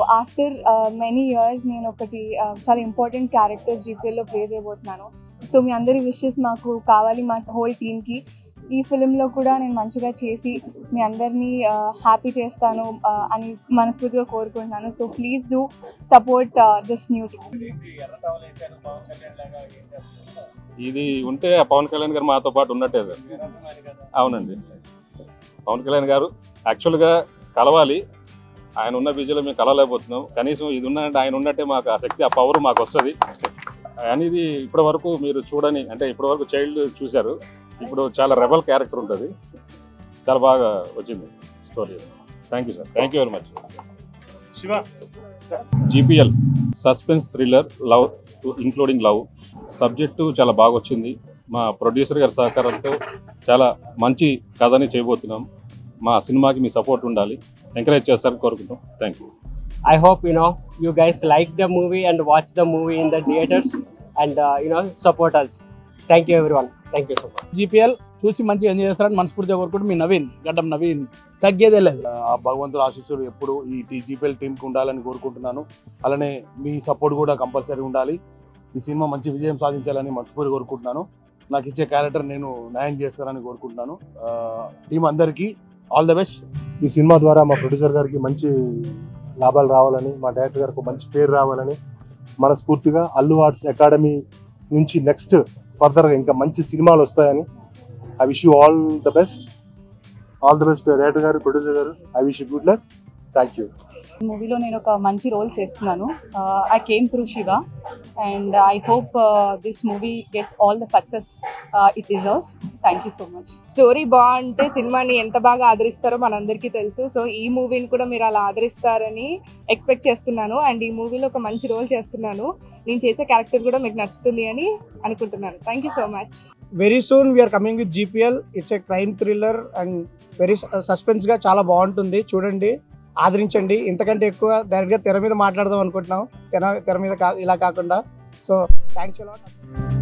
After many years నేను ఒకటి uh, చాలా ఇంపార్టెంట్ క్యారెక్టర్ జీపీఎల్లో ప్లే చేయబోతున్నాను సో మీ అందరి విషెస్ మాకు కావాలి మా హోల్ టీమ్కి ఈ ఫిలింలో కూడా నేను మంచిగా చేసి మీ అందరినీ హ్యాపీ చేస్తాను uh, అని మనస్ఫూర్తిగా కోరుకుంటున్నాను so please do support this new team ఇది ఉంటే ఆ పవన్ కళ్యాణ్ గారు మాతో పాటు ఉన్నట్టే సార్ అవునండి పవన్ కళ్యాణ్ గారు యాక్చువల్గా కలవాలి ఆయన ఉన్న బిజీలో మేము కలవలేకపోతున్నాం కనీసం ఇది ఉన్నట్టు ఆయన ఉన్నట్టే మాకు ఆ శక్తి ఆ పవర్ మాకు వస్తుంది అనేది ఇప్పటి వరకు మీరు చూడని అంటే ఇప్పటి వరకు చైల్డ్ చూశారు ఇప్పుడు చాలా రెబల్ క్యారెక్టర్ ఉంటుంది చాలా బాగా వచ్చింది story thank you sir thank you very much Shiva GPL suspense thriller love including love subject చాలా బాగా వచ్చింది మా ప్రొడ్యూసర్ గారి సహకారంతో చాలా మంచి కథని చేయబోతున్నాం మా సినిమాకి మీ సపోర్ట్ ఉండాలి ఎంకరేజ్ చేస్తారని కోరుకుంటాం thank you I hope you know you guys like the movie and watch the movie in the theaters and uh, you know support us. Thank you everyone. Thank you so much. GPL చూసి మంచిగా enjoy చేస్తారని మనస్ఫూర్తిగా కోరుకుంటూ మీ నవీన్ గడ్డం నవీన్ తగ్గేదే లేదు ఆ భగవంతుడు ఆశీస్సులు ఎప్పుడు ఈ జీపీఎల్ టీంకి ఉండాలని కోరుకుంటున్నాను అలానే మీ సపోర్ట్ కూడా కంపల్సరీ ఉండాలి ఈ సినిమా మంచి విజయం సాధించాలని మనస్ఫూర్తి కోరుకుంటున్నాను నాకు ఇచ్చే క్యారెక్టర్ నేను న్యాయం చేస్తానని కోరుకుంటున్నాను టీం అందరికీ ఆల్ ద బెస్ట్ ఈ సినిమా ద్వారా మా ప్రొడ్యూసర్ గారికి మంచి లాభాలు రావాలని మా డైరెక్టర్ గారికి ఒక మంచి పేరు రావాలని మనస్ఫూర్తిగా అల్లు ఆర్ట్స్ అకాడమీ నుంచి నెక్స్ట్ ఫర్దర్గా ఇంకా మంచి సినిమాలు వస్తాయని I wish you all the best all the best director గారు ప్రొడ్యూసర్ గారు I wish good luck thank you మూవీలో నేను ఒక మంచి రోల్ చేస్తున్నాను I came through Shiva and I hope this movie gets all the success it deserves thank you so much story బాగుంటే సినిమాని ఎంత బాగా ఆదరిస్తారో మనందరికీ తెలుసు సో ఈ మూవీని కూడా మీరు అలా ఆదరిస్తారని ఎక్స్పెక్ట్ చేస్తున్నాను అండ్ ఈ మూవీలో ఒక మంచి రోల్ చేస్తున్నాను నేను చేసే క్యారెక్టర్ కూడా మీకు నచ్చుతుంది అని అనుకుంటున్నాను thank you so much very soon we are coming with GPL it's a crime thriller and very suspense గా చాలా బాగుంటుంది చూడండి ఆదరించండి ఇంతకంటే ఎక్కువ డైరెక్ట్ గా తెర మీద మాట్లాడదాం అనుకుంటున్నాం తెర తెర మీద కా- ఇలా కాకుండా సో థ్యాంక్స్ అలాట్